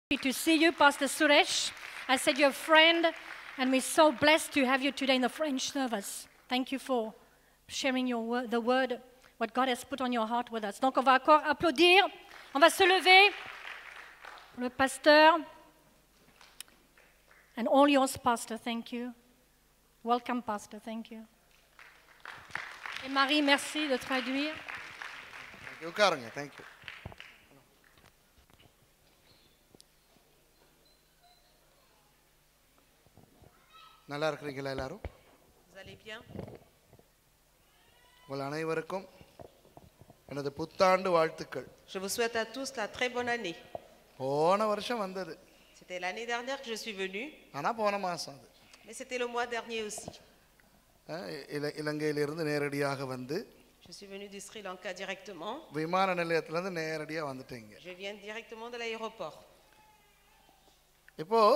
to see you, Pastor Suresh. I said you're a friend, and we're so blessed to have you today in the French service. Thank you for sharing your word, the word, what God has put on your heart with us. Donc, on va encore applaudir. On va se lever pour le pasteur. And all yours, Pastor. Thank you. Welcome, Pastor. Thank you. Et Marie, merci de traduire. உட்காருங்க thank you நல்லா இருக்கிறீங்களா எல்லாரும் Vous allez bien உங்கள் அனைவருக்கும் எனது புத்தாண்டு வாழ்த்துக்கள் Je vous souhaite à tous la très bonne année. போன வருஷம் வந்தது C'était l'année dernière que je suis venue, ஆனால் போன மாதம் அது mais c'était le mois dernier aussi. அஹ் இல இலங்கையிலிருந்து நேரடியாக வந்து Je suis venue du Sri Lanka directement. விமான நிலையத்திலேருந்து நேரடியாக வந்துட்டீங்க Je viens directement de l'aéroport. இப்போ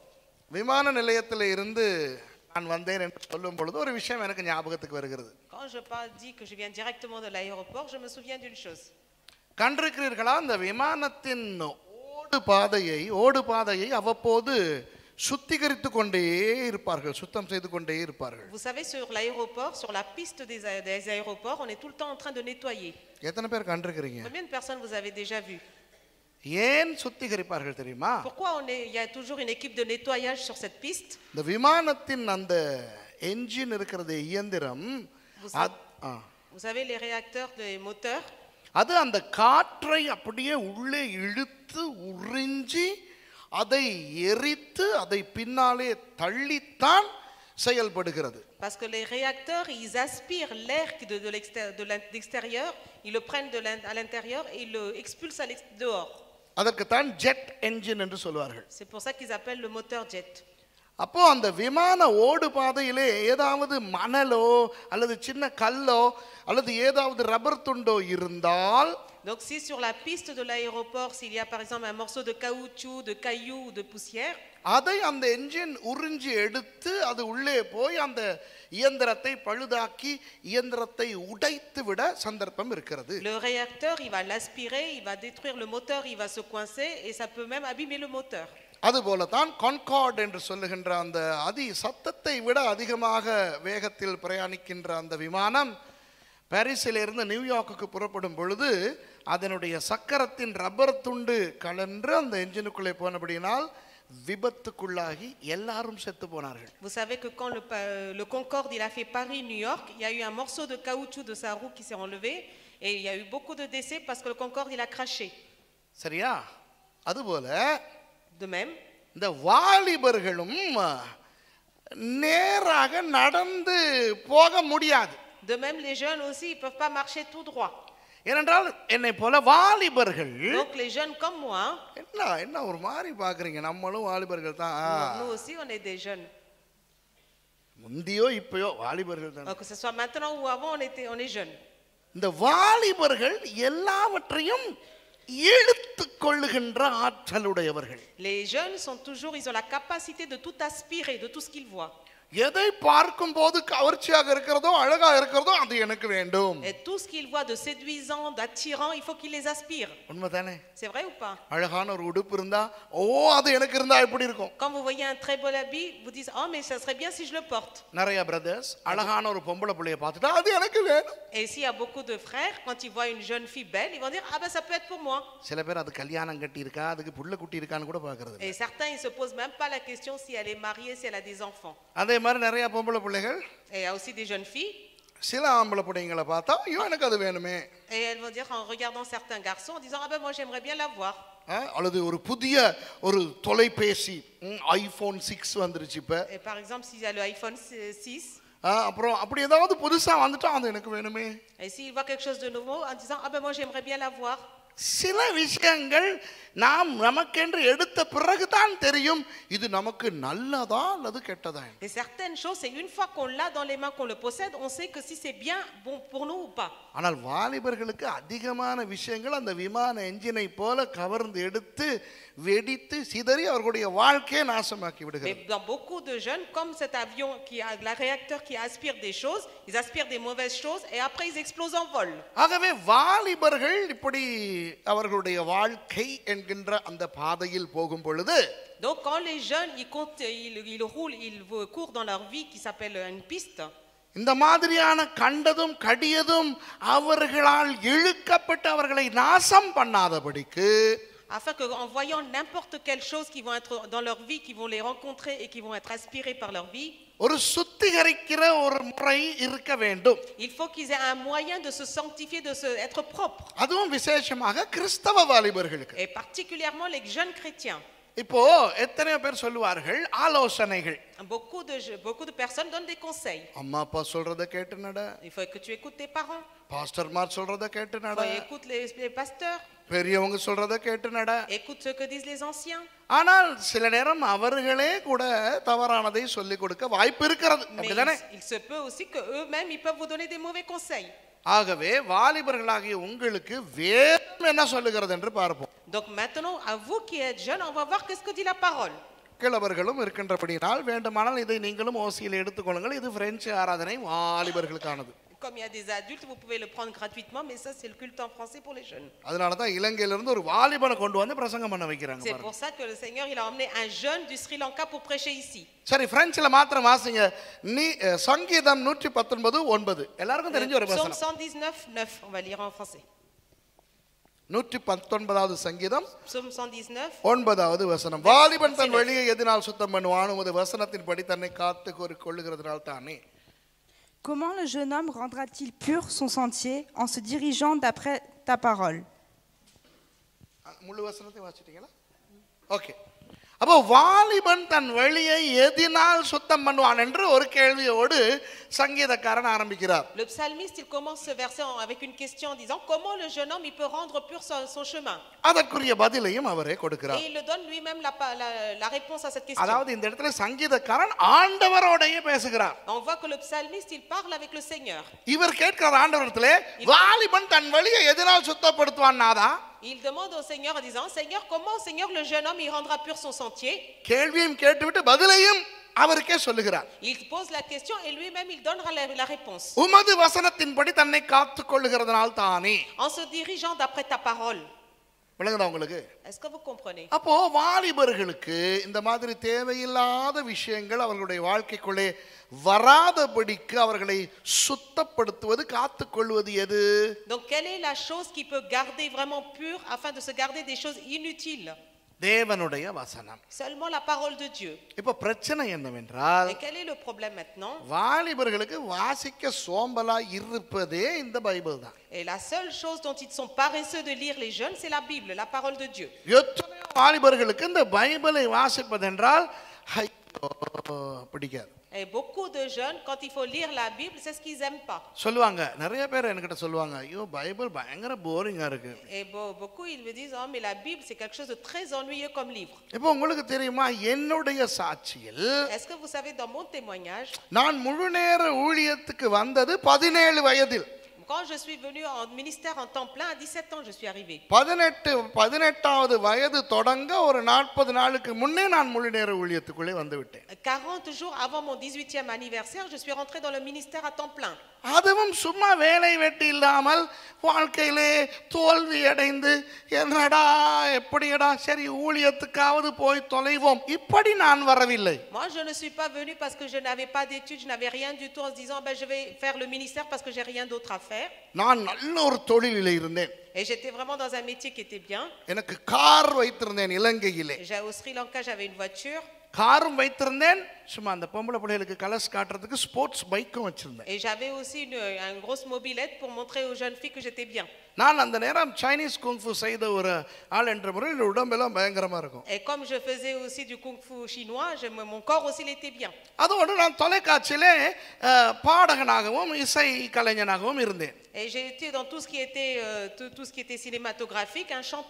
விமான நிலையத்தில் இருந்து நான் வந்தேன் என்று சொல்லும் பொழுது ஒரு விஷயம் எனக்கு ஞாபகத்துக்கு வருகிறது Quand je pas dit que je viens directement de l'aéroport, je me souviens d'une chose. கண்டிருக்கிறீர்களா அந்த விமானத்தின் ஓடு பாதையை ஓடு பாதையை அவ்வப்போது சுத்திகரித்து கொண்டே இருப்பார்கள் சுத்தம் செய்து கொண்டே இருப்பார்கள் Vous savez, sur l'aéroport, sur la piste des, aé- des aéroports, on est tout le temps en train de nettoyer. எத்தனை பேர் கண்டிருக்கிறீங்க Combien de personnes vous avez déjà vu ஏன் சுத்திகரிப்பார்கள் தெரியுமா Pourquoi on est, il y a toujours une équipe de nettoyage sur cette piste இந்த விமானத்தின் அந்த engine இருக்கிறது இயந்திரம் அத்- ஆ. Vous savez, les réacteurs, les moteurs, அது அந்த காற்றை அப்படியே உள்ளே இழுத்து உறிஞ்சி அதை எரித்து அதை பின்னாலே தள்ளித்தான் செயல்படுகிறது Parce que les réacteurs, ils aspirent l'air qui de, de l'exté- de l'in- d'extérieur, ils le prennent de l'in- à l'intérieur et ils le expulsent à l'ex- dehors. அதற்குத்தான் ஜெட் என்ஜின் என்று சொல்வார்கள் C'est pour ça qu'ils appellent le moteur jet. அப்போ அந்த விமான ஓடு பாதையிலே ஏதாவது மணலோ அல்லது சின்ன கல்லோ அல்லது ஏதாவது ரப்பர் துண்டோ இருந்தால் Donc si sur la piste de l'aéroport, s'il y a par exemple un morceau de caoutchouc, de cailloux ou de poussière, அதை அந்த என்ஜின் உறிஞ்சி எடுத்து அது உள்ளே போய் அந்த இயந்திரத்தை பழுதாக்கி இயந்திரத்தை உடைத்து விட சந்தர்ப்பம் இருக்கிறது le réacteur, il va l'aspirer, il va détruire le moteur, il va se coincer et ça peut même abîmer le moteur. அதுபோலதான் கான்கார்ட் என்று சொல்லுகின்ற அந்த அதி சத்தத்தை விட அதிகமாக வேகத்தில் பிரயாணிக்கின்ற அந்த விமானம் பாரிஸிலிருந்து நியூயார்க்குக்கு புறப்படும் பொழுது அதனுடைய சக்கரத்தின் ரப்பர் துண்டு கலன்று அந்த என்ஜினுக்குள்ளே போனபடியினால் விபத்துக்குள்ளாகி எல்லாரும் செத்து போனார்கள் Vous savez que quand le, pa- le Concorde il a fait Paris-New York, il y a eu un morceau de caoutchouc de sa roue qui s'est enlevé et il y a eu beaucoup de décès parce que le Concorde il a craché. சரியா அதுபோல De même, இந்த வாலிபர்களும் நேராக நடந்து போக முடியாது de même les jeunes aussi, ils ne peuvent pas marcher tout droit. ஏனென்றால் என்னை போல வாலிபர்கள் Donc les jeunes comme moi, என்ன என்ன ஒரு மாதிரி பாக்குறீங்க நம்மளும் வாலிபர்கள் தான் nous aussi on est des jeunes. முந்தியோ இப்பயோ வாலிபர்கள் தான் Donc, que ce soit maintenant ou avant, on, était, on est jeunes. இந்த வாலிபர்கள் எல்லாவற்றையும் இழுத்து கொள்ளுகின்ற ஆற்றலுடையவர்கள் Les jeunes sont toujours, ils ont la capacité de tout aspirer, de tout ce qu'ils voient. எதை பார்க்கும் போது கவர்ச்சியாக இருக்கிறதோ அழகா இருக்கிறதோ அது எனக்கு வேண்டும் Et tout ce qu'ils voient de séduisant, d'attirant, il faut qu'ils les aspirent. உண்மைதானே C'est vrai ou pas அழகான ஒரு உடுப்பு இருந்தா ஓ அது எனக்கு இருந்தா எப்படி இருக்கும் Quand vous voyez un très beau habit, vous dites Oh, mais ça serait bien si je le porte. நிறைய பிரதர்ஸ் அழகான ஒரு பொம்பளை புள்ளைய பார்த்துட்டா அது எனக்கு வேணும் Et s'il y a beaucoup de frères, quand ils voient une jeune fille belle, ils vont dire Ah ben ça peut être pour moi. சில பேர் அது கல்யாணம் கட்டி இருக்கா அதுக்கு புள்ள குட்டி இருக்கான்னு கூட பாக்குறது இல்ல. Et certains, ils se posent même pas la question si elle est mariée, si elle a des enfants. அதே மாதிரி நிறைய பொம்பளை பிள்ளைகள் Et il y a aussi des jeunes filles, சில ஆம்பளை பிள்ளைங்களை பார்த்தா ஐயோ எனக்கு அது வேணுமே et elles vont dire en regardant certains garçons, en disant Ah ben moi j'aimerais bien l'avoir. ஆ, அல்லது ஒரு புதிய ஒரு தொலைபேசி ஐபோன் சிக்ஸ் வந்துருச்சு இப்ப Et par exemple, s'il y a le iPhone 6, ஆ, அப்புறம் அப்படி ஏதாவது புதுசா வந்துட்டா அது எனக்கு வேணுமே et s'il voit quelque chose de nouveau, en disant Ah ben moi j'aimerais bien l'avoir. சில விஷயங்கள் நாம் நமக்கென்று எடுத்த பிறகுதான் தெரியும் இது நமக்கு நல்லதா அல்லது கெட்டதா என்று. Et certaines choses, c'est une fois qu'on l'a dans les mains, qu'on le possède, on sait que si c'est bien bon pour nous ou pas. ஆனால் வாலிபர்களுக்கு அதிகமான விஷயங்கள் அந்த விமான என்ஜினை போல கவர்ந்து எடுத்து வெடித்து சிதறி அவர்களுடைய வாழ்க்கையை நாசமாக்கி Mais விடுகிறது dans beaucoup de jeunes, comme cet avion, qui a, la réacteur qui aspire des choses, ils aspirent des mauvaises choses et après ils explosent en vol. ஆகவே வாலிபர்கள் இப்படி அவர்களுடைய வாழ்க்கை என்கின்ற அந்த பாதையில் போகும் பொழுது Donc quand les jeunes, ils, comptent, ils, ils roulent, ils courent dans leur vie qui s'appelle une piste, இந்த மாதிரியான கண்டதும் கடியதும் அவர்களால் இழுக்கப்பட்டு அவர்களை நாசம் பண்ணாதபடிக்கு afin qu'en voyant n'importe quelle chose qui vont être dans leur vie, qui vont les rencontrer et qui vont être inspirés par leur vie, ஒரு சுத்திகரிக்கிற ஒரு முறை இருக்க வேண்டும் il faut qu'ils aient un moyen de se sanctifier, de se, être propres. அதுவும் விசேஷமாக கிறிஸ்தவ வாலிபர்களுக்கு Et particulièrement les jeunes chrétiens. இப்போ எத்தனையோ பேர் சொல்லுவார்கள் ஆலோசனைகள் Beaucoup de, je- beaucoup de personnes donnent des conseils. அம்மா அப்பா சொல்றத கேட்டு நட Il faut que tu écoutes tes parents, பாஸ்டர்மார் சொல்றத கேட்டு il நட faut que écoutes les, les pasteurs, பெரியவங்க சொல்றத கேட்டு நட écoute ce que disent les anciens. ஆனால் சில நேரம் அவர்களே கூட தவறானதை சொல்லிக் கொடுக்க வாய்ப்பு இருக்கிறது Mais அப்படிதானே il, il se peut aussi qu'eux-mêmes, ils peuvent vous donner des mauvais conseils. ஆகவே வாலிபர்களாகிய உங்களுக்கு வேதம் என்ன சொல்லுகிறது என்று பார்ப்போம் Donc maintenant, à vous qui êtes jeunes, on va voir qu'est-ce que dit la parole. கிழவர்களும் இருக்கின்றபடியினால் வேண்டுமானால் இதை நீங்களும் ஓசியில் எடுத்துக்கொள்ளுங்கள் இது பிரெஞ்சு ஆராதனை வாலிபர்களுக்கானது Comme il y a des adultes, vous pouvez le prendre gratuitement, mais ça, c'est le culte en français pour les jeunes. அதனால தான் இலங்கையிலிருந்து ஒரு வாலிபனை கொண்டு வந்து பிரசங்கம் பண்ண வைக்கிறாங்க C'est பாருங்க. pour ça que le Seigneur, il a emmené un jeune du Sri Lanka pour prêcher ici. சரி பிரெஞ்சில் மாத்திரம் வாசிங்க நீ அஹ், சங்கீதம் நூற்றி பத்தொன்பது ஒன்பது எல்லாருக்கும் தெரிஞ்ச ஒரு Psaume வசனம் 119, 9, on va lire en français. நூற்றி பத்தொன்பதாவது சங்கீதம் Psaume 119, ஒன்பதாவது வசனம் வாலிபன் தன் வழியை எதினால் சுத்தம் பண்ணுவான் உமது வசனத்தின்படி தன்னை காத்து கொரு- கொள்ளுகிறதுனால் தானே Comment le jeune homme rendra-t-il pur son sentier en se dirigeant d'après ta parole அஹ், முழு வசனத்தை வாசிட்டீங்களா ஓகே அப்போ வாலிபன் தன் வழியை எதினால் சுத்தம் பண்ணுவான் என்று ஒரு கேள்வியோடு சங்கீதக்காரன் ஆரம்பிக்கிறார் le psalmiste, il commence ce verset en- avec une question en disant Comment le jeune homme, il peut rendre pur son, son chemin அதற்குரிய பதிலையும் அவரே Et கொடுக்கிறார் il le donne lui-même la, pa- la, la réponse à cette question. அதாவது இந்த இடத்துல சங்கீதக்காரன் ஆண்டவரோடையே பேசுகிறார் On voit que le psalmiste, il parle avec le Seigneur. இவர் கேட்கிறார் ஆண்டவரத்திலே வாலிபன் தன் வழியை எதனால் சுத்தப்படுத்துவான் நாதா Il demande au Seigneur en disant Seigneur, comment, Seigneur, le jeune homme, il rendra pur son sentier கேள்வியும் கேட்டுவிட்டு பதிலையும் அவருக்கே சொல்லுகிறார் Il pose la question et lui-même, il donnera la, la réponse. உமது வசனத்தின்படி தன்னை காத்துக் கொள்ளுகிறதுனால் தானே En se dirigeant d'après ta parole. விளங்குதா உங்களுக்கு Est-ce que vous comprenez அப்போ வாலிபர்களுக்கு இந்த மாதிரி தேவையில்லாத விஷயங்கள் அவர்களுடைய வாழ்க்கைக்குள்ளே வராதபடிக்கு அவர்களை சுத்தப்படுத்துவது காத்துக்கொள்வது எது Donc, quelle est la chose qui peut garder vraiment pure afin de se garder des choses inutiles தேவனுடைய வசனம் Seulement la parole de Dieu. இப்ப பிரச்சனை என்னவென்றால் Et quel est le problème maintenant வாலிபர்களுக்கு வாசிக்க சோம்பலா இருப்பதே இந்த பைபிள் தான் Et la seule chose dont ils sont paresseux de lire les jeunes, c'est la Bible, la parole de Dieu. எத்தனையோ வாலிபர்களுக்கு இந்த பைபிளை வாசிப்பதென்றால் ஐயோ, பிடிக்காது Et beaucoup de jeunes, quand il faut lire la Bible, c'est ce qu'ils n'aiment pas. சொல்லுவாங்க நிறைய பேர் என்கிட்ட சொல்லுவாங்க ஐயோ பைபிள் பயங்கர போரிங்கா இருக்கு Et beau- beaucoup, ils me disent, oh, mais la Bible, c'est quelque chose de très ennuyeux comme livre. இப்போ உங்களுக்கு தெரியுமா என்னுடைய சாட்சியில் Est-ce que vous savez, dans mon témoignage, நான் முழு நேர ஊழியத்துக்கு வந்தது பதினேழு வயதில் quand je suis venue en ministère en temps plein, à 17 ans, je suis arrivée. பதினெட்டு பதினெட்டாவது வயது தொடங்க ஒரு நாற்பது நாளுக்கு முன்னே நான் முழு நேர ஊழியத்துக்குள்ளே வந்து விட்டேன் 40 jours avant mon 18e anniversaire, je suis rentrée dans le ministère à temps plein. அதுவும் சும்மா வேலை வெட்டி இல்லாமல் வாழ்க்கையிலே தோல்வி அடைந்து என்னடா எப்படியடா சரி ஊழியத்துக்காவது போய் தொலைவோம் இப்படி நான் வரவில்லை Moi, je ne suis pas venue parce que je n'avais pas d'études, je n'avais rien du tout en se disant, ben, je vais faire le ministère parce que j'ai rien d'autre à faire. நான் நல்ல ஒரு தொழிலில் இருந்தேன் Et j'étais vraiment dans un métier qui était bien. எனக்கு car வைத்திருந்தேன் இலங்கையிலே Et j'ai- Au Sri Lanka, j'avais une voiture. காரும் வைத்திருந்தேன் சும்மா அந்த பொம்பளை பிள்ளைகளுக்கு கலர்ஸ் காட்டுறதுக்கு ஸ்போர்ட்ஸ் பைக்கும் வச்சிருந்தேன் Et j'avais aussi une, une grosse mobilette pour montrer aux jeunes filles que j'étais bien. நான் அந்த நேரம் சைனீஸ் குங்ஃபு செய்த ஒரு ஆள் என்ற முறையில் உடம்பெல்லாம் பயங்கரமா இருக்கும் Et comme je faisais aussi du kung fu chinois, je- mon corps aussi il était bien. அதோடு நான் தொலைக்காட்சியிலே அஹ், பாடகனாகவும் இசை கலைஞனாகவும் இருந்தேன் Et j'ai été dans tout ce qui était, euh, tout, tout ce qui était cinématographique, un chanteur.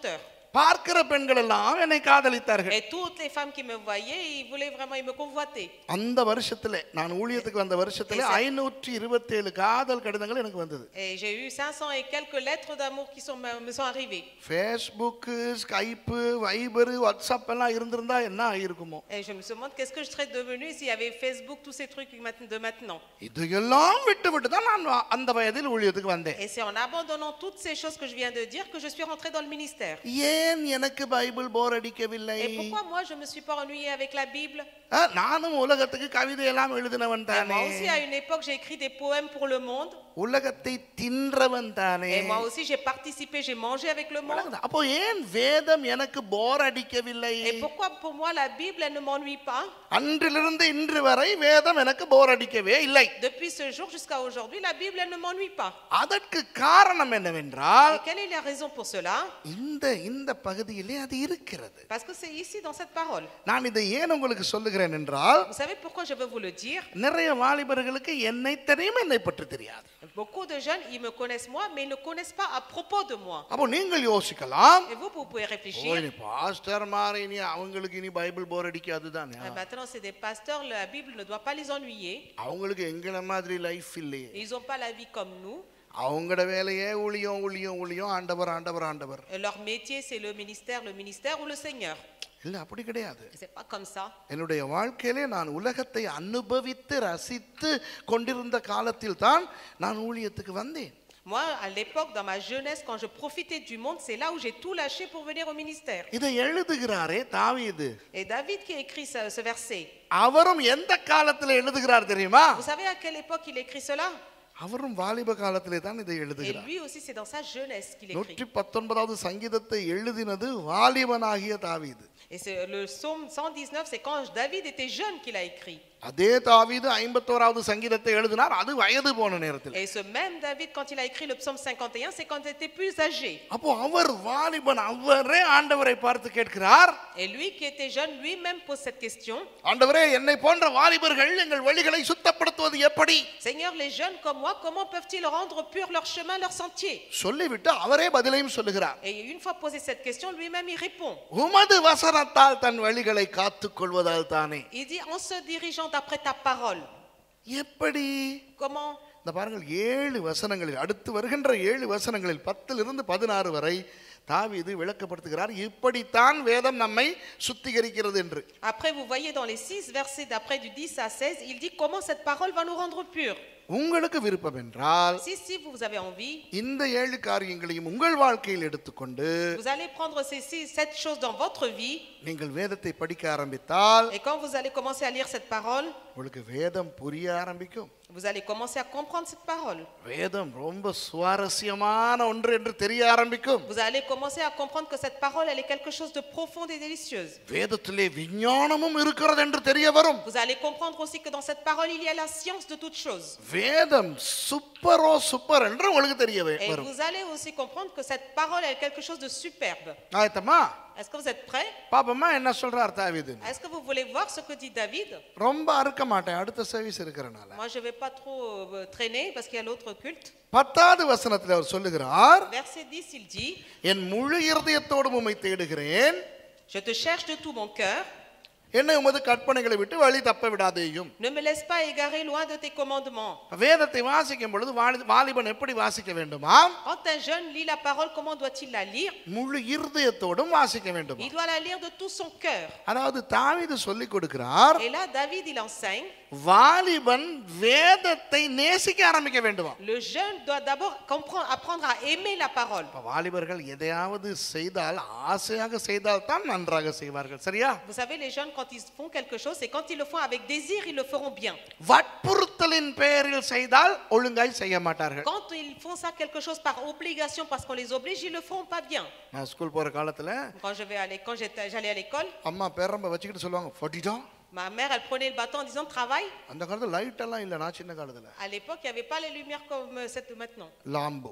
பார்க்கிற பெண்கள் எல்லாம் என்னை காதலித்தார்கள் Et toutes les femmes qui me voyaient, ils voulaient vraiment, ils me convoitaient. அந்த வருஷத்துல நான் ஊழியத்துக்கு வந்த வருஷத்துல ஐநூற்றி இருபத்தி ஏழு காதல் கடிதங்கள் எனக்கு வந்தது Et j'ai eu 500 et quelques lettres d'amour qui sont, me me sont arrivées. Facebook Skype Viber WhatsApp எல்லாம் இருந்திருந்தா என்ன ஆகியிருக்குமோ Et je me demande qu'est-ce que je serais devenue s'il y avait Facebook, tous ces trucs maintenant- de maintenant. இதையெல்லாம் விட்டு விட்டு தான் நான் அந்த வயதில் ஊழியத்துக்கு வந்தேன் Et c'est en abandonnant toutes ces choses que je viens de dire que je suis rentrée dans le ministère. ஏன் எனக்கு பைபிள் போர் அடிக்கவில்லை Et pourquoi moi je me suis pas ennuyée avec la Bible ஆ, நானும் உலகத்துக்கு கவிதை எல்லாம் எழுதினவன் Et தானே Moi aussi à une époque j'ai écrit des poèmes pour le monde. உலகத்தை தின்றவன் தானே Et moi aussi j'ai participé, j'ai mangé avec le monde. அப்போ ஏன் வேதம் எனக்கு போர் அடிக்கவில்லை Et pourquoi pour moi la Bible elle ne m'ennuie pas அன்றிலிருந்து இன்று வரை வேதம் எனக்கு போர் அடிக்கவே இல்லை Depuis ce jour jusqu'à aujourd'hui, la Bible elle ne m'ennuie pas. அதற்கு காரணம் என்னவென்றால் Et quelle est la raison pour cela இந்த இந்த பகுதியிலே அது இருக்கிறது Parce que c'est ici dans cette parole. நான் இதை ஏன் உங்களுக்கு சொல்லுகிறேன் என்றால் Vous savez pourquoi je veux vous le dire நிறைய வாலிபர்களுக்கு என்னை தெரியும் என்னை பற்றி தெரியாது Beaucoup de jeunes, ils me connaissent moi, mais ils ne connaissent pas à propos de moi. அப்போ நீங்கள் யோசிக்கலாம் Et vous, vous pouvez ஓ réfléchir. இனி பாஸ்டர் மாறி இனி அவங்களுக்கு இனி பைபிள் போர் அடிக்காது தானே Ah, Maintenant, c'est des pasteurs, la Bible ne doit pas les ennuyer. அவங்களுக்கு எங்களை மாதிரி லைஃப் இல்லையே Ils n'ont pas la vie comme nous. அவங்களோட வேலையே ஊழியம் ஊழியம் ஊழியம் ஆண்டவர் ஆண்டவர் ஆண்டவர் Et Leur métier, c'est le ministère, le ministère ou le Seigneur. இல்ல அப்படி கிடையாது C'est pas comme ça. என்னுடைய வாழ்க்கையிலே நான் உலகத்தை அனுபவித்து ரசித்து கொண்டிருந்த காலத்தில் தான் நான் ஊழியத்துக்கு வந்தேன் Moi, à l'époque, dans ma jeunesse, quand je profitais du monde, c'est là où j'ai tout lâché pour venir au ministère. இதை எழுதுகிறாரே தாவீது Et David qui a écrit ce, ce verset, அவரும் எந்த காலத்துல எழுதுகிறார் தெரியுமா vous savez à quelle époque il écrit cela அவரும் வாலிப காலத்திலே தான் இதை Et எழுதுகிறார் lui aussi, c'est dans sa jeunesse qu'il écrit. நூற்றி பத்தொன்பதாவது சங்கீதத்தை எழுதினது வாலிபனாகிய தாவீது Et c'est le psaume 119, c'est quand David était jeune qu'il a écrit. அதே தாவீது ஐம்பத்தோராவது சங்கீதத்தை எழுதினார் அது வயது போன நேரத்தில் Et ce même David, quand il a écrit le psaume 51, c'est quand il était plus âgé. அப்போ அவர் வாலிபன் அவரே ஆண்டவரை பார்த்து கேட்கிறார் Et lui qui était jeune, lui-même pose cette question. ஆண்டவரே என்னை போன்ற வாலிபர்கள் எங்கள் வழிகளை சுத்தப்படுத்துவது எப்படி Seigneur, les jeunes comme moi, comment peuvent-ils rendre pur leur chemin, leur sentier சொல்லிவிட்டு அவரே பதிலையும் சொல்லுகிறார் Et une fois posé cette question, lui-même il répond. உமது வசனத்தால் தன் வழிகளை காத்துக் கொள்வதால் தானே Il dit en se dirigeant d'après ta parole. எப்படி Comment இந்த பாருங்கள் ஏழு வசனங்களில் அடுத்து வருகின்ற ஏழு வசனங்களில் பத்திலிருந்து பதினாறு வரை தாவீது விளக்கப்படுத்துகிறார் இப்படித்தான் வேதம் நம்மை சுத்திகரிக்கிறது என்று Après, vous voyez dans les six versets d'après du 10 à 16, il dit comment cette parole va nous rendre purs. உங்களுக்கு விருப்பம் என்றால் Si, si vous avez envie, இந்த ஏழு காரியங்களையும் உங்கள் வாழ்க்கையில் எடுத்துக்கொண்டு vous allez prendre ces six, sept choses dans votre vie. நீங்கள் வேதத்தை படிக்க ஆரம்பித்தால் Et quand vous allez commencer à lire cette parole, உங்களுக்கு வேதம் புரிய ஆரம்பிக்கும் vous allez commencer à comprendre cette parole. வேதம் ரொம்ப சுவாரஸ்யமான ஒன்று என்று தெரிய ஆரம்பிக்கும் Vous allez commencer à comprendre que cette parole, elle est quelque chose de profond et délicieuse. வேதத்திலே விஞ்ஞானமும் இருக்கிறது என்று தெரிய வரும் Vous allez comprendre aussi que dans cette parole, il y a la science de toutes choses. வேதம் சூப்பரோ super என்று உங்களுக்கு தெரிய வே- Et வரும் vous allez aussi comprendre que cette parole est quelque chose de superbe. ஆயத்தமா Est-ce que vous êtes prêts பாப்பமா என்ன சொல்றார் தாவீது Est-ce que vous voulez voir ce que dit David ரொம்ப அறுக்க மாட்டேன் அடுத்த சர்வீஸ் இருக்கிறனால Moi, je ne vais pas trop euh, traîner parce qu'il y a l'autre culte. பத்தாவது வசனத்தில் அவர் சொல்லுகிறார் Verset 10, il dit என் முழு இருதயத்தோடு உம்மை தேடுகிறேன் Je te cherche de tout mon cœur. என்னை உமது கற்பனைகளை விட்டு வழி தப்ப விடாதேயும் Ne me laisse pas égarer loin de tes commandements. வேதத்தை வாசிக்கும் பொழுது வாலி- வாலிபன் எப்படி வாசிக்க வேண்டுமாம் Quand un jeune lit la parole, comment doit-il la lire முழு இருதயத்தோடும் வாசிக்க வேண்டும் Il doit la lire de tout son cœur. அதாவது தாவீது சொல்லிக் கொடுக்கிறார் Et là, David, il enseigne வாலிபன் வேதத்தை நேசிக்க ஆரம்பிக்க வேண்டுமா le jeune doit d'abord comprendre, apprendre à aimer la parole. இப்ப வாலிபர்கள் எதையாவது செய்தால் ஆசையாக செய்தால் தான் நன்றாக செய்வார்கள் சரியா Vous savez, les jeunes, quand ils font quelque chose, c'est quand ils le font avec désir, ils le feront bien. வற்புறுத்தலின் பெயரில் செய்தால் ஒழுங்காய் செய்ய மாட்டார்கள் Quand ils font ça quelque chose par obligation, parce qu'on les oblige, ils le feront pas bien. நான் school போற காலத்துல Quand je vais à l'école, quand j'étais- j'allais à l'école, அம்மா பேரம்ப வச்சுக்கிட்டு சொல்லுவாங்க ஃபட்டிட்டோம் ma mère, elle prenait le bâton en disant travaille. அந்த காலத்துல light எல்லாம் இல்ல நான் சின்ன காலத்துல À l'époque, il n'y avait pas les lumières comme euh, cette de maintenant. Lamp Il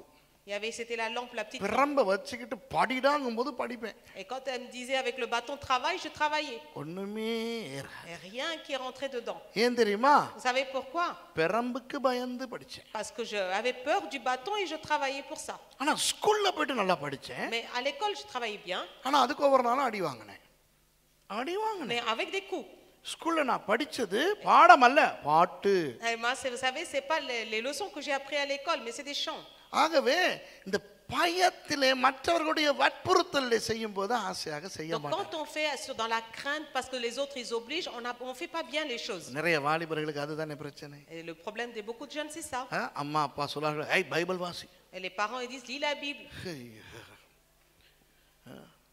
Il y avait, c'était la lampe, la petite lampe. பிரம்ப வச்சுக்கிட்டு படிடாங்கும் போது படிப்பேன் Et quand elle me disait avec le bâton travail, je travaillais. ஒண்ணுமே ஏறாது. Et rien qui rentrait dedans. ஏன் தெரியுமா Vous savez pourquoi பெரம்புக்கு பயந்து படிச்சேன் Parce que j'avais peur du bâton et je travaillais pour ça. ஆனா ஸ்கூல்ல போயிட்டு நல்லா படிச்சேன் Mais à l'école, je travaillais bien, ஆனா அதுக்கு ஒவ்வொரு நாளும் அடி வாங்கினேன் அடி வாங்கினேன் mais avec des coups. ஸ்கூல்ல நான் படிச்சது பாடம் அல்ல பாட்டு Et moi, c'est- vous savez, c'est pas les, les leçons que j'ai appris à l'école, mais c'est des chants. ஆகவே இந்த பயத்திலே மற்றவர்களுடைய வற்புறுத்தலை செய்யும் போது ஆசையாக செய்ய Donc மாட்டேன் quand on fait sur- dans la crainte parce que les autres ils obligent, on ne fait pas bien les choses. நிறைய வாலிபர்களுக்கு அதுதானே பிரச்சனை Et le problème de beaucoup de jeunes, c'est ça. ஆ, அம்மா அப்பா சொல்றார்கள் ஐய் பைபிள் வாசி Et les parents ils disent lis la Bible. ஐயோ. ஆ.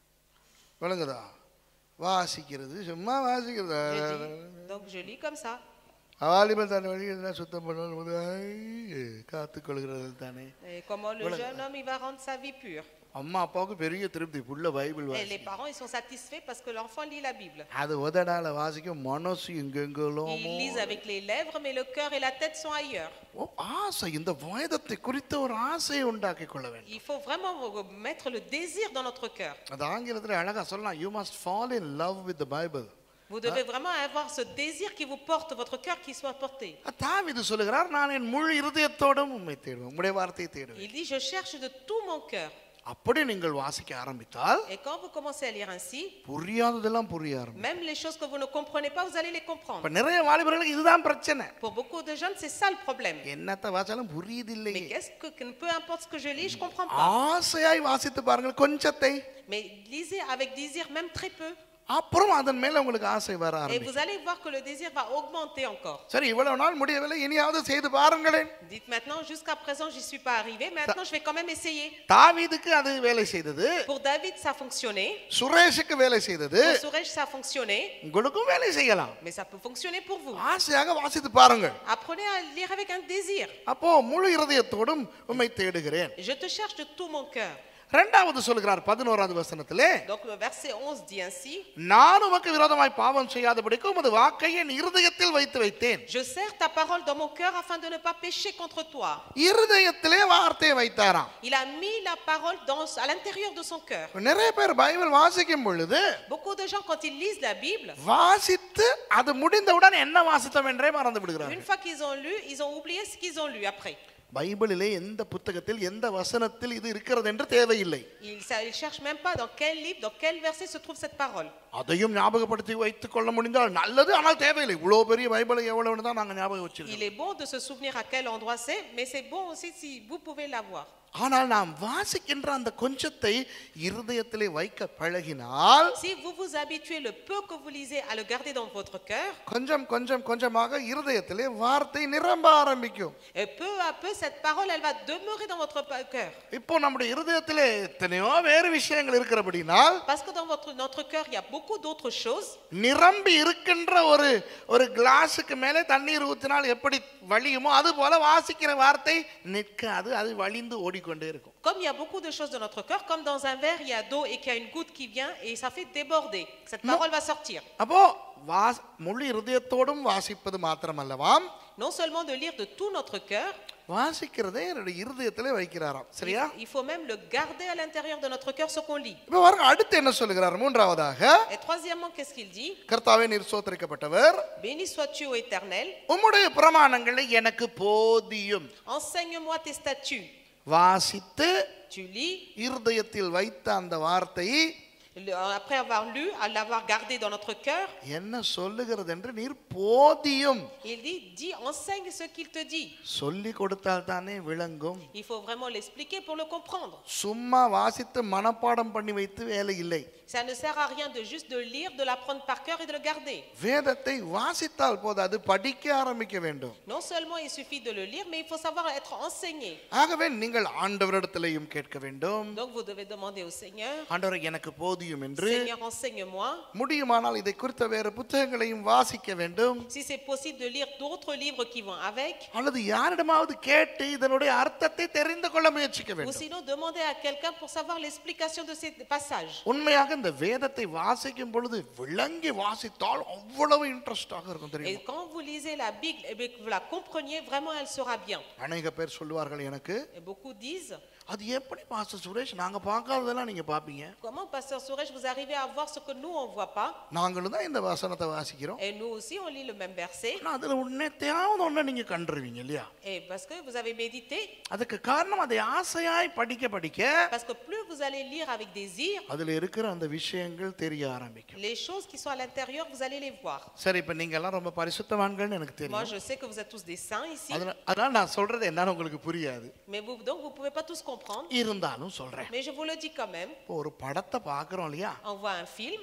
விளங்குதா வாசிக்கிறது சும்மா வாசிக்கிறது Je dis. Donc je lis comme ça. வாலிபன் தன் வழியெல்லாம் சுத்தம் பண்ணும் போது காத்துக்கொள்கிறது தானே Et comment le Voilà. jeune homme il va rendre sa vie pure. அம்மா அப்பாவுக்கு பெரிய திருப்தி புள்ள பைபிள் Et வாசி les parents ils sont satisfaits parce que l'enfant lit la Bible. அது உதடால வாசிக்கும் மனசு எங்கெங்கெல்லாம் Ils lisent avec les lèvres, mais le cœur et la tête sont ailleurs. ஓ, ஆசை இந்த வேதத்தை குறித்த ஒரு ஆசையை உண்டாக்கி கொள்ள வேண்டும் Il faut vraiment mettre le désir dans notre cœur. அது ஆங்கிலத்தில் அழகா சொல்லலாம் you must fall in love with the Bible Vous devez vraiment avoir ce désir qui vous porte, votre cœur qui soit porté. தாவிது சொல்லுகிறார் நான் என் முழு இருதயத்தோடும் உண்மை தேடுவேன் உம்முடைய வார்த்தையை தேடுவேன் Il dit, je cherche de tout mon cœur. அப்படி நீங்கள் வாசிக்க ஆரம்பித்தால் Et quand vous commencez à lire ainsi, புரியாததெல்லாம் புரிய ஆரம்பிக்கும் même les choses que vous ne comprenez pas, vous allez les comprendre. இப்ப நிறைய வாலிபர்களுக்கு இதுதான் பிரச்சனை Pour beaucoup de jeunes, c'est ça le problème. என்னத்தை வாசாலும் புரியுதில்லையே Mais qu'est-ce que, que- peu importe ce que je lis, je comprends pas. ஆசையாய் வாசித்து பாருங்கள் கொஞ்சத்தை Mais lisez avec désir, même très peu. அப்புறம் அதன் மேல உங்களுக்கு ஆசை வர Et ஆரம்பிக்கும் vous allez voir que le désir va augmenter encore. சரி இவ்வளவு நாள் முடியவில்லை இனியாவது செய்து பாருங்களேன் Dites maintenant, jusqu'à présent, j'y suis pas arrivé. Maintenant, je vais quand même essayer. தாவீதுக்கு அது வேலை செய்தது Pour David, ça a fonctionné. சுரேஷுக்கு வேலை செய்தது Pour Suresh, ça a fonctionné. உங்களுக்கும் வேலை செய்யலாம் Mais ça peut fonctionner pour vous. ஆசையாக வாசித்து பாருங்கள் Apprenez à lire avec un désir. அப்போ முழு இருதயத்தோடும் உண்மை தேடுகிறேன் Je te cherche de tout mon cœur. இரண்டாவது சொல்கிறார் பதினோராவது வசனத்திலே Donc le verset 11 dit ainsi நான் உமக்கு விரோதமாய் பாவம் செய்யாதபடிக்கு உமது வாக்கை என் இருதயத்தில் வைத்து வைத்தேன் Je serre ta parole dans mon cœur afin de ne pas pécher contre toi. இருதயத்திலே வார்த்தையை வைத்தாராம் Il a mis la parole dans, à l'intérieur de son cœur. நிறைய பேர் பைபிள் வாசிக்கும் பொழுது Beaucoup de gens, quand ils lisent la Bible, வாசித்து அது முடிந்தவுடன் என்ன வாசித்தோம் என்றே மறந்து விடுகிறார்கள் une fois qu'ils ont lu, ils ont oublié ce qu'ils ont lu après. பைபிளிலே எந்த புத்தகத்தில் எந்த வசனத்தில் இது இருக்கிறது என்று தேவையில்லை Ils ne cherchent même pas dans quel livre, dans quel verset se trouve cette parole. அதையும் ஞாபகப்படுத்தி வைத்துக் கொள்ள முடிந்தால் நல்லது ஆனால் தேவையில்லை இவ்வளவு பெரிய பைபிளை எவ்வளவுன்னு தான் நாங்க ஞாபகம் வச்சிருக்கோம் Il est bon de se souvenir à quel endroit c'est, mais c'est bon aussi si vous pouvez l'avoir. ஆனால் நாம் வாசிக்கின்ற அந்த கொஞ்சத்தை இருதயத்திலே வைக்க பழகினால் Si vous vous habituez le peu que vous lisez à le garder dans votre cœur, கொஞ்சம் கொஞ்சம் கொஞ்சமாக இருதயத்திலே வார்த்தை நிரம்ப ஆரம்பிக்கும் et peu à peu, cette parole, elle va demeurer dans votre pa- cœur. இப்போ நம்முடைய இருதயத்திலே எத்தனையோ வேறு விஷயங்கள் இருக்கிறபடினால் Parce que dans votre, notre cœur, il y a beaucoup d'autres choses. நிரம்பி இருக்கின்ற ஒரு ஒரு கிளாஸுக்கு மேலே தண்ணீர் ஊற்றினால் எப்படி வழியுமோ அது போல வாசிக்கிற வார்த்தை நிற்காது அது வழிந்து ஓடிக்கொண்டே இருக்கும் Comme il y a beaucoup de choses dans notre cœur, comme dans un verre, il y a d'eau et qu'il y a une goutte qui vient et ça fait déborder. Cette parole va sortir. அப்போ வாஸ் முழு இருதயத்தோடும் வாசிப்பது மாத்திரமல்லவாம் Non seulement de lire de tout notre cœur, வாசிக்கிறதை என்னுடைய இருதயத்திலே வைக்கிறாராம் சரியா il faut même le garder à l'intérieur de notre cœur ce qu'on lit. இப்போ பாருங்க அடுத்து என்ன சொல்லுகிறார் மூன்றாவதாக Et troisièmement, qu'est-ce qu'il dit கர்த்தாவே நீர் சோத்தரிக்கப்பட்டவர் Béni sois-tu, ô Éternel, உம்முடைய பிரமாணங்களை எனக்கு போதியும் enseigne-moi tes statuts. வாசித்து Tu lis, இருதயத்தில் வைத்த அந்த வார்த்தை le- après avoir lu, à l'avoir gardé dans notre cœur, என்ன சொல்லுகிறது என்று நீர் போதியும் il dit, dis, enseigne ce qu'il te dit. சொல்லி கொடுத்தால் தானே விளங்கும் Il faut vraiment l'expliquer pour le comprendre. சும்மா வாசித்து மனப்பாடம் பண்ணி வைத்து வேலை இல்லை Ça ne sert à rien de juste de lire, de l'apprendre par cœur et de le garder. வேதத்தை வாசித்தால் போதாது படிக்க ஆரம்பிக்க வேண்டும் Non seulement il suffit de le lire, mais il faut savoir être enseigné. ஆகவே நீங்கள் ஆண்டவரிடத்திலையும் கேட்க வேண்டும் Donc vous devez demander au Seigneur, ஆண்டவர் எனக்கு போதியும் என்று Seigneur, enseigne-moi. முடியுமானால் இதை குறித்த வேறு புத்தகங்களையும் வாசிக்க வேண்டும் Si c'est possible de lire d'autres livres qui vont avec, அல்லது யாரிடமாவது கேட்டு இதனுடைய அர்த்தத்தை தெரிந்து கொள்ள முயற்சிக்க ou வேண்டும் sinon demander à quelqu'un pour savoir l'explication de ces passages. உண்மையாக இந்த வேதத்தை வாசிக்கும் பொழுது விளங்கி வாசித்தால் அவ்வளவு இன்ட்ரெஸ்டாக இருக்கும் Et தெரியும் quand vous lisez la Bible et que vous la compreniez, vraiment elle sera bien. அநேக பேர் சொல்லுவார்கள் எனக்கு Et beaucoup disent, அது எப்படி பாஸ்டர் சுரேஷ் நாங்க பார்க்காததெல்லாம் நீங்க பாப்பீங்க Comment, pasteur Suresh, vous arrivez à voir ce que nous, on ne voit pas நாங்களும் தான் இந்த வசனத்தை வாசிக்கிறோம் Et nous aussi, on lit le même verset. ஆனா அதுல உன்னத்தையாவது ஒண்ணு நீங்க கண்டுருவீங்க இல்லையா Et parce que vous avez médité, அதுக்கு காரணம் அதை ஆசையாய் படிக்க படிக்க parce que plus vous allez lire avec désir, அதுல இருக்கிற அந்த விஷயங்கள் தெரிய ஆரம்பிக்கும் les choses qui sont à l'intérieur, vous allez les voir. சரி இப்ப நீங்க எல்லாம் ரொம்ப பரிசுத்தவான்கள்னு எனக்கு Moi, தெரியும் je sais que vous êtes tous des saints ici, அதனால அதனால நான் சொல்றது என்னன்னு உங்களுக்கு புரியாது mais vous, donc vous ne pouvez pas tous comprendre. இருந்தாலும் சொல்றேன் Mais je vous le dis quand même. இப்போ ஒரு படத்தை பார்க்குறோம் இல்லையா On voit un film,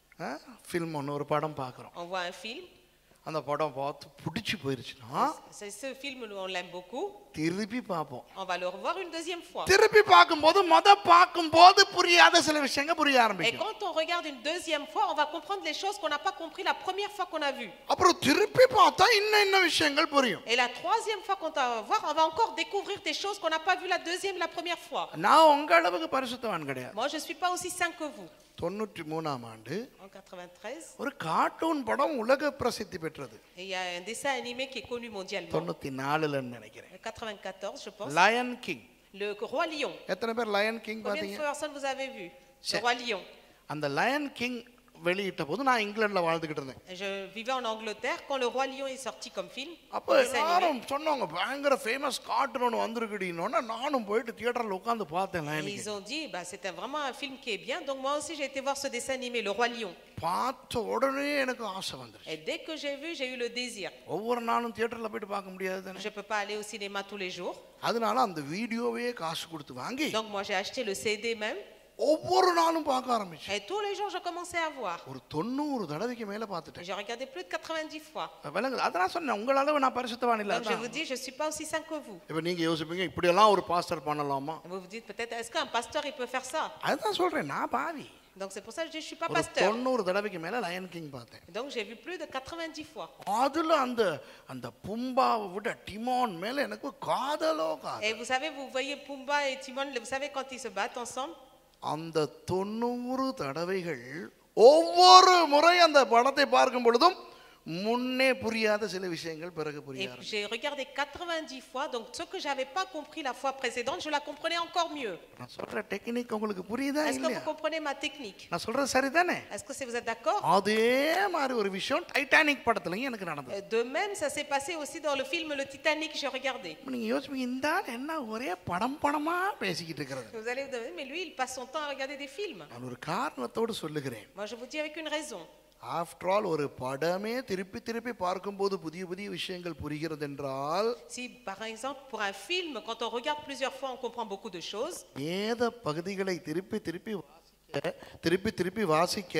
film ஒன்று ஒரு படம் பார்க்குறோம் on voit un film. அந்த படம் பார்த்து பிடிச்சி போயிருச்சுன்னா C'est ce film, nous, on l'aime beaucoup. திருப்பி பார்ப்போம் On va le revoir une deuxième fois. திருப்பி பார்க்கும்போது மொத பார்க்கும்போது புரியாத சில விஷயங்கள் புரிய Et ஆரம்பிக்கும் quand on regarde une deuxième fois, on va comprendre les choses qu'on n'a pas compris la première fois qu'on a vu. அப்புறம் திருப்பி பார்த்தா இன்னும் இன்னும் விஷயங்கள் புரியும் Et la troisième fois qu'on va voir, on va encore découvrir des choses qu'on n'a pas vues la deuxième, la première fois. நான் உங்க அளவுக்கு பரிசுத்தவான் கிடையாது Moi, je ne suis pas aussi saint que vous. தொண்ணூற்றி மூணாம் ஆண்டு En 93, ஒரு cartoon படம் உலக பிரசித்தி பெற்றது et il y a un dessin animé qui est connu mondialement. தொண்ணூத்தி நாலுலன்னு நினைக்கிறேன் 94, je pense. Lion King Le roi lion. எத்தனை பேர் லயன் கிங் Combien de பார்த்தீங்க personnes vous avez vu Le C'est- roi lion. அந்த லயன் கிங் வெளியிட்ட போது நான் இங்கிலாந்துல வாழ்ந்துகிட்டு இருந்தேன் Je vivais en Angleterre quand le roi lion est sorti comme film. அப்போ dessin animé. எல்லாரும் சொன்னாங்க பயங்கர ஃபேமஸ் கார்ட்டூன் ஒன்று வந்திருக்குடின்னு நானும் போயிட்டு தியேட்டர்ல உட்காந்து பார்த்தேன் Et Lion ils King ont dit, bah, c'était vraiment un film qui est bien. Donc moi aussi, j'ai été voir ce dessin animé, Le Roi Lion. பார்த்த உடனே எனக்கு ஆசை வந்துருச்சு Et dès que j'ai vu, j'ai eu le désir. ஒவ்வொரு நாளும் தியேட்டர்ல போயிட்டு பார்க்க முடியாது தானே Je ne peux pas aller au cinéma tous les jours. அதனால அந்த வீடியோவே காசு கொடுத்து வாங்கி Donc moi, j'ai acheté le CD même. ஒவ்வொரு நாளும் பார்க்க ஆரம்பிச்சேன் Et tous les jours, je commençais à voir. ஒரு தொண்ணூறு தடவைக்கு மேல பார்த்துட்டேன் J'ai regardé plus de 90 fois. விலங்குது அதான் சொன்னேன் உங்கள அளவு நான் பரிசுத்தவான் இல்ல Donc je vous dis, je ne suis pas aussi saint que vous. இப்ப நீங்க யோசிப்பீங்க இப்படியெல்லாம் ஒரு பாஸ்டர் பண்ணலாமா Et Vous vous dites peut-être, est-ce qu'un pasteur, il peut faire ça அதுதான் சொல்றேன் நான் பாவி Donc c'est pour ça que je dis, je ne suis pas ஒரு pasteur. தொண்ணூறு தடவைக்கு மேல லயன் கிங் பார்த்தேன் Donc j'ai vu plus de 90 fois. அதுல அந்த அந்த பும்பாவை விட டிமான் மேல எனக்கு காதலோ காதல் Et vous savez, vous voyez Pumba et Timon, vous savez quand ils se battent ensemble அந்த தொண்ணூறு தடவைகள் ஒவ்வொரு முறை அந்த படத்தை பார்க்கும் பொழுதும் முன்னே புரியாத சில விஷயங்கள் பிறகு Et புரிய j'ai regardé 90 fois, donc ce que je n'avais pas compris la fois précédente, je la comprenais encore mieux. நான் சொல்ற டெக்னிக் உங்களுக்கு புரியுதா Est-ce que இல்லையா vous comprenez ma technique நான் சொல்றது சரிதானே Est-ce que c'est- vous êtes d'accord அதே மாதிரி ஒரு விஷயம் டைட்டானிக் படத்துலயும் எனக்கு நடந்தது Euh, De même, ça s'est passé aussi dans le film Le Titanic que j'ai regardé. இப்ப நீங்க யோசிப்பீங்க இந்த ஆள் என்ன ஒரே படம் படமா பேசிக்கிட்டு இருக்கிறது Vous allez vous demander, mais lui, il passe son temps à regarder des films. நான் ஒரு காரணத்தோடு சொல்லுகிறேன் Moi, je vous dis avec une raison. After all ஒரு படமே திருப்பி திருப்பி பார்க்கும்போது புதிய புதிய விஷயங்கள் புரிகிறது என்றால் Si, par exemple, pour un film, quand on regarde plusieurs fois, on comprend beaucoup de choses. வேத பகுதிகளை திருப்பி திருப்பி வாசிக்க திருப்பி திருப்பி வாசிக்க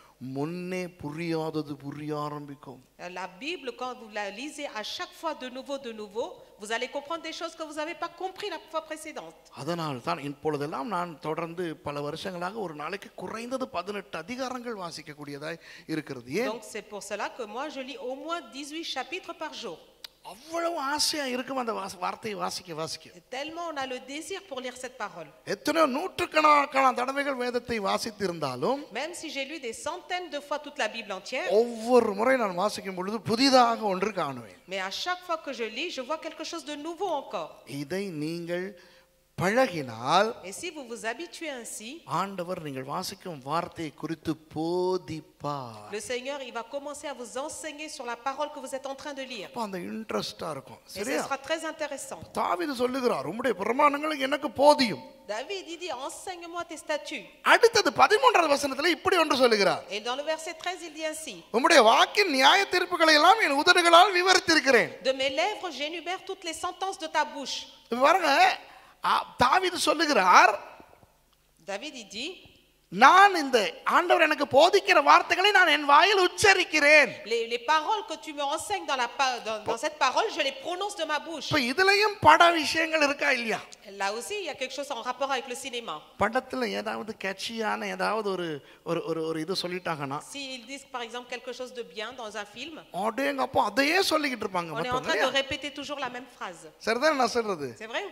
முன்னே புரியாதது புரிய ஆரம்பிக்கும் Euh, La Bible, quand vous la lisez à chaque fois de nouveau, de nouveau, vous allez comprendre des choses que vous n'avez pas compris la fois précédente. அதனால் தான் இப்பொழுதெல்லாம் நான் தொடர்ந்து பல வருஷங்களாக ஒரு நாளைக்கு குறைந்தது பதினெட்டு அதிகாரங்கள் வாசிக்கக்கூடியதாய் இருக்கிறது ஏன் Donc, c'est pour cela que moi, je lis au moins 18 chapitres par jour. அவ்வளவு ஆசையா இருக்கும் அந்த வாச- வார்த்தையை வாசிக்க வாசிக்க Et tellement on a le désir pour lire cette parole. எத்தனையோ நூற்றுக்கணக்கான தடவைகள் வேதத்தை வாசித்திருந்தாலும் Même si j'ai lu des centaines de fois toute la Bible entière, ஒவ்வொரு முறை நான் வாசிக்கும் பொழுது புதிதாக ஒன்று காணுவேன் mais à chaque fois que je lis, je vois quelque chose de nouveau encore. இதை நீங்கள் பழகினால் Et si vous vous habituez ainsi, ஆண்டவர் நீங்கள் வாசிக்கும் வார்த்தையை குறித்து போதிப்பார் le Seigneur, il va commencer à vous enseigner sur la parole que vous êtes en train de lire. அப்ப அந்த இன்ட்ரெஸ்டா இருக்கும் Et ce சரியா sera très intéressant. தாவீது சொல்லுகிறார் உம்முடைய பிரமாணங்கள் எனக்கு போதியும் David, il dit, enseigne-moi tes statuts. அடுத்தது பதிமூன்றாவது வசனத்துல இப்படி ஒன்று சொல்லுகிறார் Et dans le verset 13, il dit ainsi, உம்முடைய வாக்கின் நியாய தீர்ப்புகளை எல்லாம் என் உதடுகளால் விவரித்திருக்கிறேன் De mes lèvres, j'énumère toutes les sentences de ta bouche. இப்ப பாருங்க ஆ, தாவீது சொல்லுகிறார் David, il dit, நான் இந்த ஆண்டவர் எனக்கு போதிக்கிற வார்த்தைகளை நான் என் வாயில் உச்சரிக்கிறேன் les, les paroles que tu me enseignes dans, la, pa- dans, dans cette parole, je les prononce de ma bouche. இப்ப இதுலயும் பட விஷயங்கள் இருக்கா இல்லையா Là aussi, il y a quelque chose en rapport avec le cinéma. படத்துல ஏதாவது கேட்சியான ஏதாவது ஒரு ஒரு ஒரு ஒரு இது சொல்லிட்டாங்கன்னா S'ils disent par exemple quelque chose de bien dans un film, அடேங்கப்பா அதையே சொல்லிக்கிட்டு இருப்பாங்க on est en மத்தவங்க train de இல்லையா? répéter toujours la même phrase. சரிதான் நான் சொல்றது C'est vrai ou pas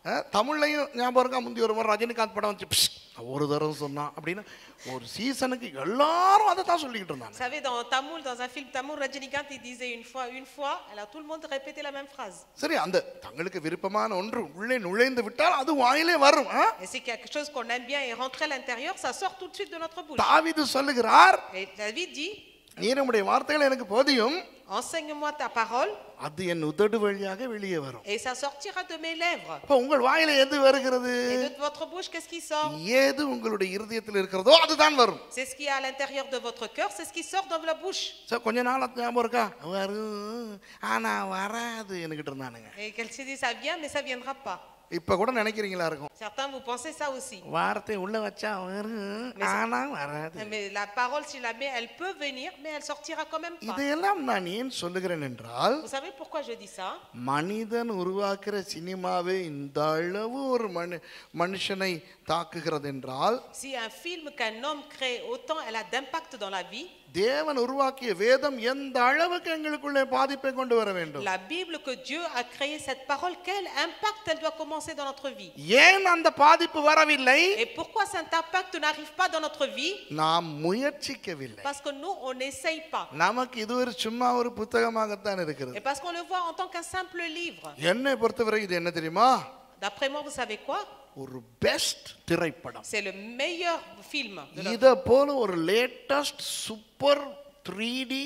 அஹ், தமிழ்லையும் ஞாபகம் இருக்கா முந்தி ஒரு முறை ரஜினிகாந்த் படம் வந்து "பிஷ், ஒரு தரம் சொன்னான் அப்படின்னு ஒரு சீசனுக்கு எல்லாரும் அதை தான் சொல்லிக்கிட்டு இருந்தாங்க Vous savez, dans Tamoul, dans un film Tamoul, Rajinikanth, il disait une fois, une fois, alors tout le monde répétait la même phrase. சரி அந்த தங்களுக்கு விருப்பமான ஒன்று உள்ளே நுழைந்து விட்டால் அது வாயிலே வரும் ஆ? Et c'est quelque chose qu'on aime bien et rentrer à l'intérieur, ça sort tout de suite de notre bouche. தாவீது சொல்லுகிறார் Et David dit, நீ நம்முடைய வார்த்தைகள் எனக்கு போதியும் enseigne-moi ta parole அது என் உதடு வழியாக வெளியே வரும் et ça sortira de mes lèvres. அப்ப உங்கள் வாயில எது வருகிறது Et de votre bouche, qu'est-ce qui sort ஏது உங்களுடைய இருதயத்தில் இருக்கிறதோ அதுதான் வரும் C'est ce qui est à l'intérieur de votre cœur, c'est ce qui sort de la bouche. சரி கொஞ்ச நாள் ஞாபகம் இருக்கா வரும் ஆனா வராது என்கிட்ட இருந்தானுங்க Et qu'elle se dit, ça vient, mais ça viendra pas. இப்ப கூட நினைக்கிறீங்களா இருக்கும் Certains, vous pensez ça aussi. வார்த்தை உள்ள வச்சா வரும் ஆனா வராது Mais la parole, si je la mets, elle peut venir, mais elle sortira quand même pas. இதையெல்லாம் நான் ஏன் சொல்லுகிறேன் என்றால் Vous savez pourquoi je dis ça மனிதன் உருவாக்குற சினிமாவே இந்த அளவு ஒரு மனு மனுஷனை தாக்குகிறது என்றால் Si un film qu'un homme crée, autant elle a d'impact dans la vie, தேவன் உருவாக்கிய வேதம் எந்த அளவுக்கு எங்களுக்குள்ளே பாதிப்பை கொண்டு வர வேண்டும் la Bible que Dieu a créé cette parole, quel impact elle doit commencer dans notre vie ஏன் அந்த பாதிப்பு வரவில்லை Et pourquoi cet impact n'arrive pas dans notre vie நாம் முயற்சிக்கவில்லை Parce que nous, on n'essaye pas. நமக்கு இது ஒரு சும்மா ஒரு புத்தகமாகத்தான் Et இருக்கிறது parce qu'on le voit en tant qu'un simple livre. என்னை பொறுத்தவரை இது என்ன தெரியுமா D'après moi, vous savez quoi ஒரு பெஸ்ட் திரைப்படம் C'est le meilleur film. de notre- இத போல ஒரு லேட்டஸ்ட் சூப்பர் த்ரீ டி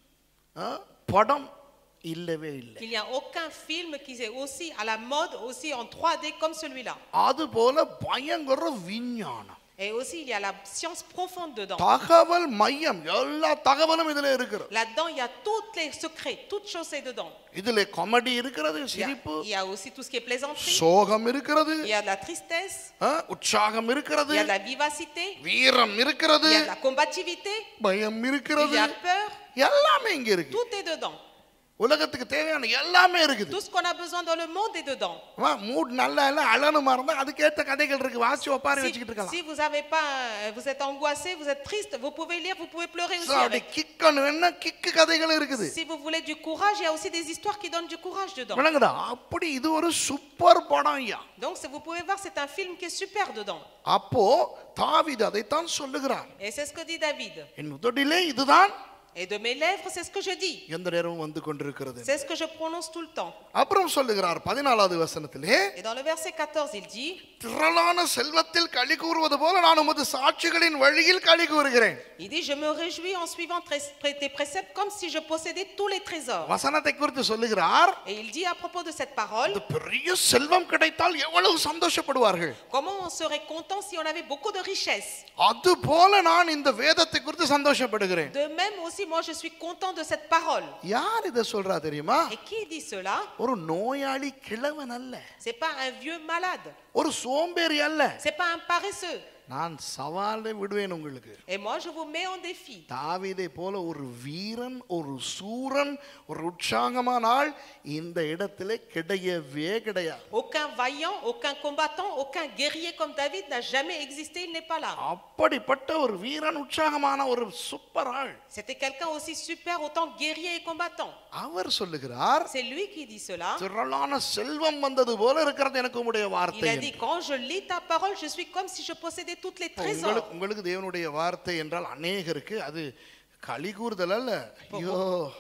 படம் இல்லவே இல்லை Il n'y a aucun film qui est aussi à la mode, aussi en 3D comme celui-là. அது போல பயங்கர விஞ்ஞானம் Et aussi, il y a la science profonde dedans. தகவல் மையம் எல்லா தகவலும் இதுல இருக்கிறது Là-dedans, il y a tous les secrets, toutes choses est dedans. இதுல காமெடி இருக்கிறது Il y, a, சிரிப்பு il y a aussi tout ce qui est plaisanterie. சோகம் இருக்கிறது Il y a de la tristesse. ஆ, உற்சாகம் இருக்கிறது Il y a de la vivacité. வீரம் இருக்கிறது Il y a de la combativité. பயம் Il இருக்கிறது y a peur. எல்லாமே இங்க இருக்கு Tout est dedans. உலகத்துக்கு தேவையான எல்லாமே இருக்குது Tout ce qu'on a besoin dans le monde est dedans. Mood நல்லா இல்ல அழனுமா இருந்தா அதுக்கேத்த கதைகள் இருக்கு வாசி ஒப்பாரி Si, வச்சுக்கிட்டு இருக்கலாம் si vous avez pas, euh, vous êtes angoissé, vous êtes triste, vous pouvez lire, vous pouvez pleurer So, aussi அப்படி avec. கிக்கணும் வேணா கிக்கு கதைகள் இருக்குது Si vous voulez du courage, il y a aussi des histoires qui donnent du courage dedans. விளங்குதா அப்படி இது ஒரு super படம் ஐயா Donc, si vous pouvez voir, c'est un film qui est super dedans. அப்போ தாவீது அதைத்தான் சொல்லுகிறார் Et c'est ce que dit David. என் உதடிலே இதுதான் Et de mes lèvres, c'est ce que je dis. எந்த நேரமும் வந்து கொண்டிருக்கிறது C'est ce que je prononce tout le temps. அப்புறம் சொல்லுகிறார் பதினாலாவது வசனத்திலே Et dans le verset 14, il dit திரளான செல்வத்தில் களி கூறுவது போல நான் உமது சாட்சிகளின் வழியில் களி கூறுகிறேன் Il dit Je me réjouis en suivant très- tes préceptes comme si je possédais tous les trésors. வசனத்தை குறித்து சொல்லுகிறார் Et il dit à propos de cette parole இந்த பெரிய செல்வம் கிடைத்தால் எவ்வளவு சந்தோஷப்படுவார்கள் Comment on serait content si on avait beaucoup de richesses அது போல நான் இந்த வேதத்தை குறித்து சந்தோஷப்படுகிறேன் De même aussi, moi, je suis content de cette parole. யார் இதை சொல்றா தெரியுமா Et qui dit cela ஒரு நோயாளி கிழவன் அல்ல C'est pas un vieux malade. ஒரு சோம்பேறி அல்ல C'est pas un paresseux. நான் சவாலை விடுவேன் உங்களுக்கு Et moi, je vous mets en défi. தாவீதை போல ஒரு வீரன் ஒரு சூரன் ஒரு உற்சாகமான ஆள் இந்த இடத்துல கிடையவே கிடையாது Aucun vaillant, aucun combattant, aucun guerrier comme David n'a jamais existé, il n'est pas là. அப்படிப்பட்ட ஒரு வீரன் உற்சாகமான ஒரு சூப்பர் ஆள் C'était quelqu'un aussi super, autant guerrier et combattant. அவர் சொல்லுகிறார் C'est lui qui dit cela. திரளான செல்வம் வந்தது போல இருக்கிறது எனக்கு உங்களுடைய Il வார்த்தை a dit Quand je lis ta parole, je suis comme si je possédais toutes les trésors. உங்களுக்கு உங்களுக்கு தேவனுடைய வார்த்தை என்றால் அநேகருக்கு அது களி கூறுதல் அல்ல ஐயோ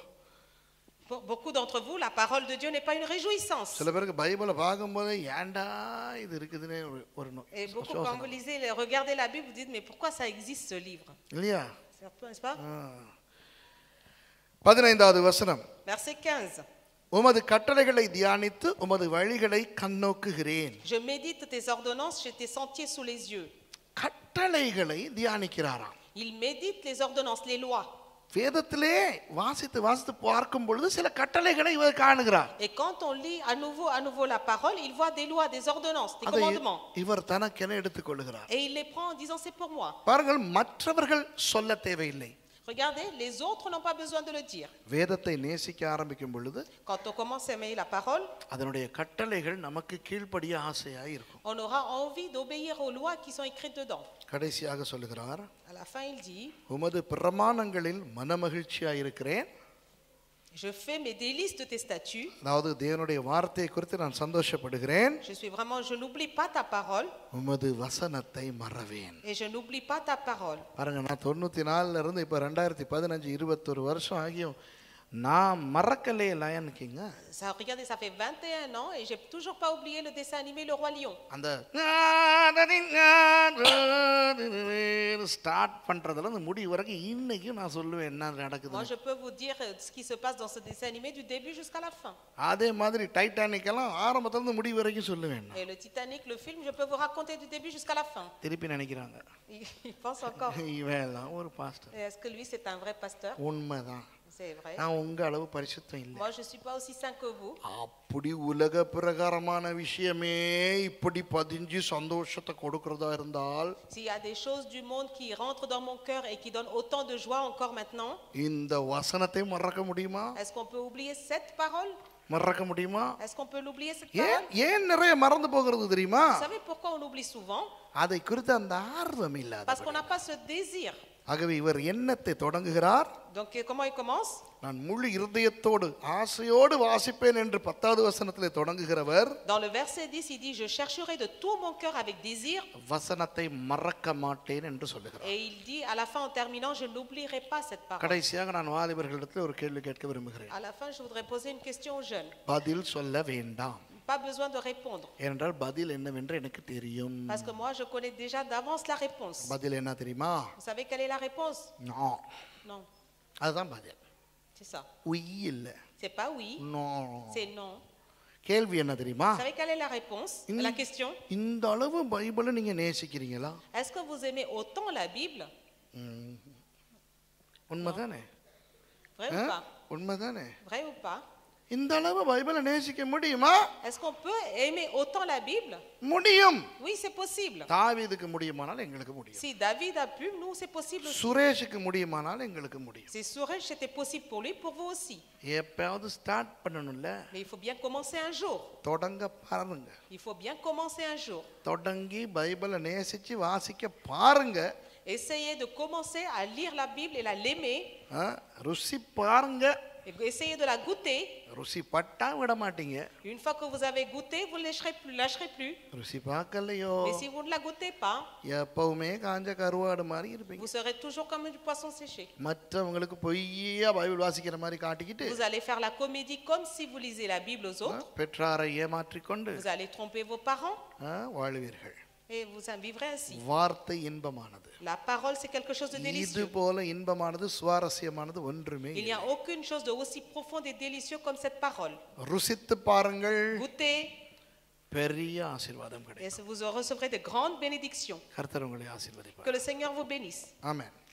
Pour beaucoup d'entre vous, la parole de Dieu n'est pas une réjouissance. சில பேருக்கு பைபிளை பார்க்கும்போது ஏன்டா இது இருக்குதுன்னே ஒரு- ஒரு no- Et beaucoup, quand vous lisez, regardez la Bible, vous dites Mais pourquoi ça existe ce livre இல்லையா C'est un peu, N'est-ce pas பதினைந்தாவது வசனம் Verset 15. உமது கட்டளைகளை தியானித்து உமது வழிகளை கண்ணோக்குகிறேன் Je médite tes ordonnances, j'ai tes sentiers sous les yeux. கட்டளைகளை தியானிக்கிறாராம் Il médite les ordonnances, les lois. வேதத்திலே வாசித்து வாசித்து பார்க்கும் பொழுது சில கட்டளைகளை இவர் காணுகிறார் Et quand on lit à nouveau, à nouveau la parole, il voit des lois, des ordonnances, des அதை commandements. இவர் தனக்கென எடுத்துக்கொள்கிறார் Et il les prend en disant C'est pour moi. பாருங்கள் மற்றவர்கள் சொல்ல தேவையில்லை Regardez, les autres n'ont pas besoin de le dire. வேதத்தை நேசிக்க ஆரம்பிக்கும் பொழுது Quand on commence à aimer la parole, அதனுடைய கட்டளைகள் நமக்கு கீழ்ப்படிய ஆசையாய் இருக்கும் on aura envie d'obéir aux lois qui sont écrites dedans. கடைசியாக சொல்லுகிறார் À la fin, il dit உமது பிரமாணங்களில் மனமகிழ்ச்சியாய் இருக்கிறேன் Je fais mes délices de tes statuts. அதாவது தேவனுடைய வார்த்தையை குறித்து நான் சந்தோஷப்படுகிறேன் Je suis vraiment, je n'oublie pas ta parole உமது வசனத்தை மறவேன் et je n'oublie pas ta parole. பாருங்க நான் தொண்ணூற்றி நாலுல இருந்து இப்போ ரெண்டாயிரத்தி பதினஞ்சு இருபத்தொரு வருஷம் ஆகியும் நான் மறக்கலே லயன் கிங்க Ça, regardez, ça fait 21 ans et j'ai toujours pas oublié le dessin animé Le Roi Lion. அந்த ஸ்டார்ட் பண்றதுல அந்த முடிவு வரைக்கும் இன்னைக்கும் நான் சொல்லுவேன் என்ன நடக்குது Moi, je peux vous dire euh, ce qui se passe dans ce dessin animé du début jusqu'à la fin. அதே மாதிரி டைட்டானிக் எல்லாம் ஆரம்பத்துல இருந்து முடிவு வரைக்கும் சொல்லுவேன் நான். Et le Titanic, le film, je peux vous raconter du début jusqu'à la fin. திருப்பி நினைக்கிறாங்க Il, il pense encore. இவன் எல்லாம் ஒரு pastor Et Est-ce que lui, c'est un vrai pasteur உண்மைதான் C'est vrai. நான் உங்க அளவு பரிசுத்தம் இல்லை Moi, je ne suis pas aussi saint que vous. அப்படி உலக பிரகாரமான விஷயமே இப்படி பதிஞ்சு சந்தோஷத்தை கொடுக்கறதா இருந்தால் S'il y a des choses du monde qui rentrent dans mon cœur et qui donnent autant de joie encore maintenant, இந்த வசனத்தை மறக்க முடியுமா est-ce qu'on peut oublier cette parole மறக்க முடியுமா Est-ce qu'on peut l'oublier cette ஏன் parole ஏன் நிறைய மறந்து போகிறது தெரியுமா Vous savez pourquoi on oublie souvent அதை குறித்து அந்த ஆர்வம் இல்லாத Parce qu'on n'a pas ce désir. ஆகவே இவர் எண்ணத்தை தொடங்குகிறார் Donc, euh, comment il commence நான் முழு இருதயத்தோடு ஆசையோடு வாசிப்பேன் என்று பத்தாவது வசனத்திலே தொடங்குகிறவர் Dans le verset 10, il dit Je chercherai de tout mon cœur avec désir. வசனத்தை மறக்க மாட்டேன் என்று சொல்லுகிறார் Et il dit à la fin, en terminant, Je n'oublierai pas cette parole. கடைசியாக நான் வாலிபர்களிடத்தில் ஒரு கேள்வி கேட்க விரும்புகிறேன் À la fin, je voudrais poser une question aux jeunes. பதில் சொல்ல வேண்டாம் Pas besoin de répondre. ஏனென்றால் பதில் என்னவென்று எனக்கு தெரியும் Parce que moi, je connais déjà d'avance la réponse. பதில் என்ன தெரியுமா Vous savez quelle est la réponse no Non, அதுதான் பதில் c'est ça. உய் இல்லை C'est pas oui, no c'est non. கேள்வி என்ன தெரியுமா Vous savez quelle est la réponse In- La question இந்த அளவு பைபிளை நீங்க நேசிக்கிறீங்களா Est-ce que vous aimez autant la Bible உண்மைதானே Vrai ஆ? ou pas உண்மைதானே Vrai ou pas இந்த அளவு பைபிளை நேசிக்க முடியுமா Est-ce qu'on peut aimer autant la Bible முடியும் Oui, c'est possible. தாவீதுக்கு முடியுமானால் எங்களுக்கு முடியும் Si David a pu, nous, c'est possible aussi. சுரேஷுக்கு முடியுமானால் எங்களுக்கு முடியும் Si Suresh, c'était possible pour lui, pour vous aussi. எப்பயாவது ஸ்டார்ட் பண்ணணும்ல Mais il faut bien commencer un jour. தொடங்க பாருங்க Il faut bien commencer un jour. தொடங்கி பைபிளை நேசிச்சு வாசிக்க பாருங்க Essayez de commencer à lire la Bible et la l'aimer. ஆ, ருசி பாருங்க Et essayez de la goûter. ருசி பட்டா விட மாட்டீங்க Une fois que vous avez goûté, vous ne lâcherez plus. lâcherez plus. ருசி பார்க்கலையோ Mais si vous ne la goûtez pas, எப்பவுமே காஞ்ச கருவாடு மாதிரி இருப்பீங்க vous serez toujours comme du poisson séché. மற்றவங்களுக்கு பொய்யா பைபிள் வாசிக்கிற மாதிரி காட்டிக்கிட்டு Vous allez faire la comédie comme si vous lisez la Bible aux ஆ, autres. பெற்றாரை ஏமாற்றிக்கொண்டு Vous allez tromper vos parents ஆ, வாழ்வீர்கள் et vous en vivrez ainsi. வார்த்தை இன்பமானது La parole, c'est quelque chose de இது délicieux. போல இன்பமானது சுவாரஸ்யமானது ஒன்றுமே Il n'y a aucune chose de aussi profonde et délicieux comme cette parole. ருசித்து பாருங்கள் Goûtez பெரிய ஆசீர்வாதம் கிடைக்கும் et vous recevrez de grandes bénédictions. கர்த்தர் உங்களை ஆசீர்வதிப்பார் Que le Seigneur vous bénisse. ஆமென்